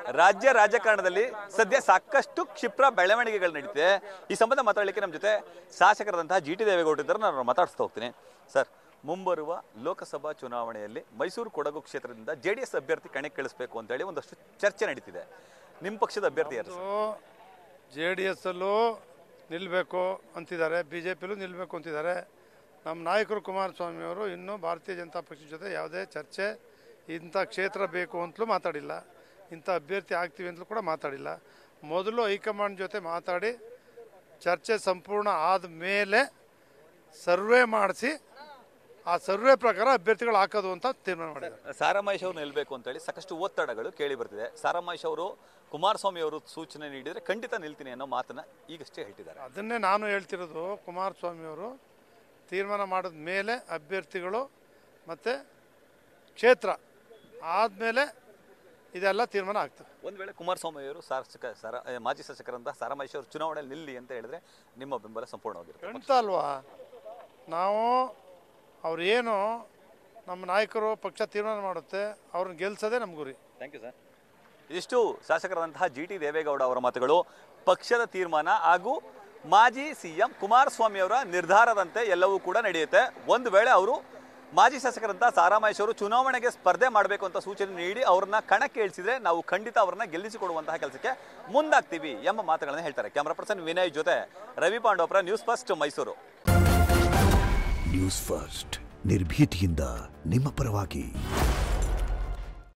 ರಾಜ್ಯ ರಾಜಕಾರಣದಲ್ಲಿ ಸದ್ಯ ಸಾಕಷ್ಟು ಕ್ಷಿಪ್ರ ಬೆಳವಣಿಗೆಗಳು ನಡೀತಿದೆ ಈ ಸಂಬಂಧ ಮಾತಾಡಲಿಕ್ಕೆ ನಮ್ಮ ಜೊತೆ ಶಾಸಕರಾದಂತಹ ಜಿ ಟಿ ದೇವೇಗೌಡ ಇದ್ದಾರೆ ನಾನು ಮಾತಾಡಿಸ್ತಾ ಹೋಗ್ತೀನಿ ಸರ್ ಮುಂಬರುವ ಲೋಕಸಭಾ ಚುನಾವಣೆಯಲ್ಲಿ ಮೈಸೂರು ಕೊಡಗು ಕ್ಷೇತ್ರದಿಂದ ಜೆ ಡಿ ಎಸ್ ಅಭ್ಯರ್ಥಿ ಕಣಕ್ಕಿಳಿಸಬೇಕು ಅಂತೇಳಿ ಒಂದಷ್ಟು ಚರ್ಚೆ ನಡೀತಿದೆ ನಿಮ್ಮ ಪಕ್ಷದ ಅಭ್ಯರ್ಥಿ ಯಾರು ಸರ್ ಜೆ ಡಿ ಎಸ್ಸಲ್ಲೂ ನಿಲ್ಲಬೇಕು ಅಂತಿದ್ದಾರೆ ಬಿ ಜೆ ಪಿಲೂ ನಿಲ್ಲಬೇಕು ಅಂತಿದ್ದಾರೆ ನಮ್ಮ ನಾಯಕರು ಕುಮಾರಸ್ವಾಮಿ ಅವರು ಇನ್ನೂ ಭಾರತೀಯ ಜನತಾ ಪಕ್ಷದ ಜೊತೆ ಯಾವುದೇ ಚರ್ಚೆ ಇಂಥ ಕ್ಷೇತ್ರ ಬೇಕು ಅಂತಲೂ ಮಾತಾಡಿಲ್ಲ ಇಂಥ ಅಭ್ಯರ್ಥಿ ಆಗ್ತೀವಿ ಅಂತಲೂ ಕೂಡ ಮಾತಾಡಿಲ್ಲ ಮೊದಲು ಹೈಕಮಾಂಡ್ ಜೊತೆ ಮಾತಾಡಿ ಚರ್ಚೆ ಸಂಪೂರ್ಣ ಆದ ಮೇಲೆ ಸರ್ವೆ ಮಾಡಿಸಿ ಆ ಸರ್ವೆ ಪ್ರಕಾರ ಅಭ್ಯರ್ಥಿಗಳು ಹಾಕೋದು ಅಂತ ತೀರ್ಮಾನ ಮಾಡಿದ್ದಾರೆ ಸಾರಾಮಹೇಶ್ ಅವರು ನಿಲ್ಬೇಕು ಅಂತೇಳಿ ಸಾಕಷ್ಟು ಒತ್ತಡಗಳು ಕೇಳಿ ಬರ್ತಿದೆ ಸಾರಾಮಹೇಶ್ ಅವರು ಕುಮಾರಸ್ವಾಮಿ ಅವರು ಸೂಚನೆ ನೀಡಿದರೆ ಖಂಡಿತ ನಿಲ್ತೀನಿ ಅನ್ನೋ ಮಾತನ್ನ ಈಗಷ್ಟೇ ಹೇಳ್ತಿದ್ದಾರೆ ಅದನ್ನೇ ನಾನು ಹೇಳ್ತಿರೋದು ಕುಮಾರಸ್ವಾಮಿ ಅವರು ತೀರ್ಮಾನ ಮಾಡಿದ ಮೇಲೆ ಅಭ್ಯರ್ಥಿಗಳು ಮತ್ತು ಕ್ಷೇತ್ರ ಆದಮೇಲೆ ಇದೆಲ್ಲ ತೀರ್ಮಾನ ಆಗ್ತದೆ ಒಂದ್ ವೇಳೆ ಕುಮಾರಸ್ವಾಮಿ ಅವರು ಶಾಸಕ ಸರ ಆ, ಮಾಜಿ ಶಾಸಕರಂತ ಸಾರಾಮಹೇಶ್ ಅವರು ಚುನಾವಣೆಯಲ್ಲಿ ನಿಲ್ಲಿ ಅಂತ ಹೇಳಿದ್ರೆ ನಿಮ್ಮ ಬೆಂಬಲ ಸಂಪೂರ್ಣವಾಗಿರುತ್ತೆ ಖಂಡಿತ ಅಲ್ವಾ ನಾವು ಅವ್ರು ಏನು ನಮ್ಮ ನಾಯಕರು ಪಕ್ಷ ತೀರ್ಮಾನ ಮಾಡುತ್ತೆ ಅವ್ರನ್ನ ಗೆಲ್ಸೋದೇ ನಮ್ಮ ಗುರಿ ಥ್ಯಾಂಕ್ ಯು ಸರ್ ಇದಿಷ್ಟು ಶಾಸಕರಾದಂತಹ ಜಿ ಟಿ ದೇವೇಗೌಡ ಅವರ ಮಾತುಗಳು ಪಕ್ಷದ ತೀರ್ಮಾನ ಹಾಗೂ ಮಾಜಿ ಸಿ ಎಂ ಕುಮಾರಸ್ವಾಮಿ ಅವರ ನಿರ್ಧಾರದಂತೆ ಎಲ್ಲವೂ ಕೂಡ ನಡೆಯುತ್ತೆ ಒಂದು ವೇಳೆ ಅವರು ಮಾಜಿ ಶಾಸಕರಂತ ಸಾರಾಮಹೇಶ್ ಅವರು ಚುನಾವಣೆಗೆ ಸ್ಪರ್ಧೆ ಮಾಡಬೇಕು ಅಂತ ಸೂಚನೆ ನೀಡಿ ಅವ್ರನ್ನ ಕಣಕ್ಕೆ ಇಳಿಸಿದ್ರೆ ನಾವು ಖಂಡಿತ ಅವರನ್ನ ಗೆಲ್ಲಿಸಿಕೊಡುವಂತಹ ಕೆಲಸಕ್ಕೆ ಮುಂದಾಗ್ತೀವಿ ಎಂಬ ಮಾತುಗಳನ್ನು ಹೇಳ್ತಾರೆ ಕ್ಯಾಮರಾ ಪರ್ಸನ್ ವಿನಯ್ ಜೊತೆ Ravi Pandopura news first Mysuru news first ನಿರ್ಭೀತಿಯಿಂದ ನಿಮ್ಮ ಪರವಾಗಿ